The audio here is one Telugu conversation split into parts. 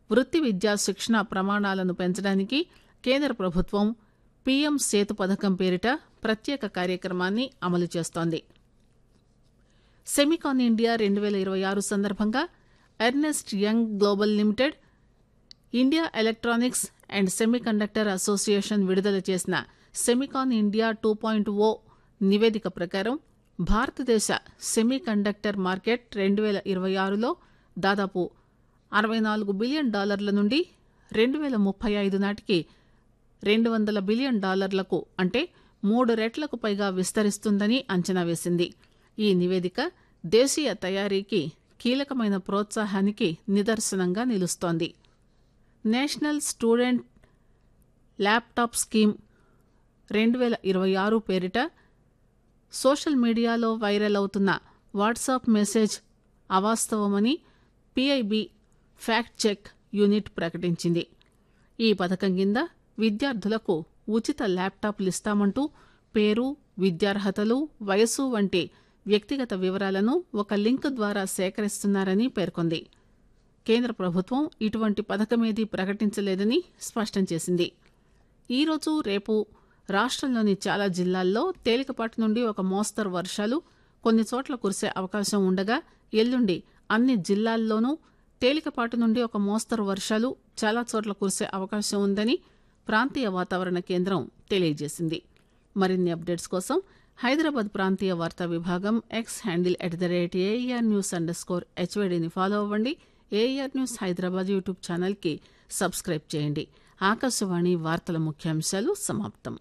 వృత్తి విద్యా శిక్షణ ప్రమాణాలను పెంచడానికి కేంద్ర ప్రభుత్వం పీఎం సేతు పథకం పేరిట ప్రత్యేక కార్యక్రమాన్ని అమలు చేస్తోంది సెమికాన్ ఇండియా రెండు వేల ఇరవై ఆరు సందర్భంగా Ernst Young global limited India electronics and semiconductor association విడుదల చేసిన Semicon India two point O నివేదిక ప్రకారం భారతదేశ సెమీకండక్టర్ మార్కెట్ రెండు వేల ఇరవై ఆరులో దాదాపు అరవై నాలుగు బిలియన్ డాలర్ల నుండి రెండు వేల ముప్పై ఐదు నాటికి రెండు వందల బిలియన్ డాలర్లకు అంటే మూడు రెట్లకు పైగా విస్తరిస్తుందని అంచనా వేసింది ఈ నివేదిక దేశీయ తయారీకి కీలకమైన ప్రోత్సాహానికి నిదర్శనంగా నిలుస్తోంది నేషనల్ స్టూడెంట్ ల్యాప్టాప్ స్కీమ్ రెండు వేల ఇరవై ఆరు పేరిట సోషల్ మీడియాలో వైరల్ అవుతున్న వాట్సాప్ మెసేజ్ అవాస్తవమని పిఐబి ఫ్యాక్ట్ చెక్ యూనిట్ ప్రకటించింది ఈ పథకం కింద విద్యార్థులకు ఉచిత ల్యాప్టాప్లు ఇస్తామంటూ పేరు విద్యార్హతలు వయసు వంటి వ్యక్తిగత వివరాలను ఒక లింక్ ద్వారా సేకరిస్తున్నారని పేర్కొంది కేంద్ర ప్రభుత్వం ఇటువంటి పథకమేదీ ప్రకటించలేదని స్పష్టం చేసింది ఈరోజు రేపు రాష్ట్రంలోని చాలా జిల్లాల్లో తేలికపాటి నుండి ఒక మోస్తరు వర్షాలు కొన్ని చోట్ల కురిసే అవకాశం ఉండగా ఎల్లుండి అన్ని జిల్లాల్లోనూ తేలికపాటి నుండి ఒక మోస్తరు వర్షాలు చాలా చోట్ల కురిసే అవకాశం ఉందని ప్రాంతీయ వాతావరణ కేంద్రం తెలియజేసింది మరిన్ని అప్డేట్స్ కోసం హైదరాబాద్ ప్రాంతీయ వార్తా విభాగం X handle at the rate AR news under score హెచ్వైడీని ఫాలో అవ్వండి ఏఆర్ న్యూస్ హైదరాబాద్ యూట్యూబ్ ఛానల్కి సబ్స్క్రైబ్ చేయండి ఆకాశవాణి వార్తల ముఖ్యాంశాలు సమాప్తం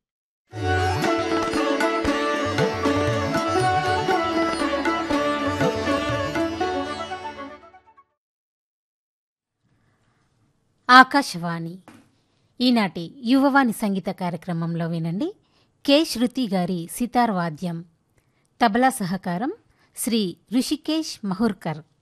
ఆకాశవాణి ఈనాటి యువవాణి సంగీత కార్యక్రమంలో వినండి కె శృతి గారి సితార్ వాద్యం తబలా సహకారం శ్రీ ఋషికేష్ మహుర్కర్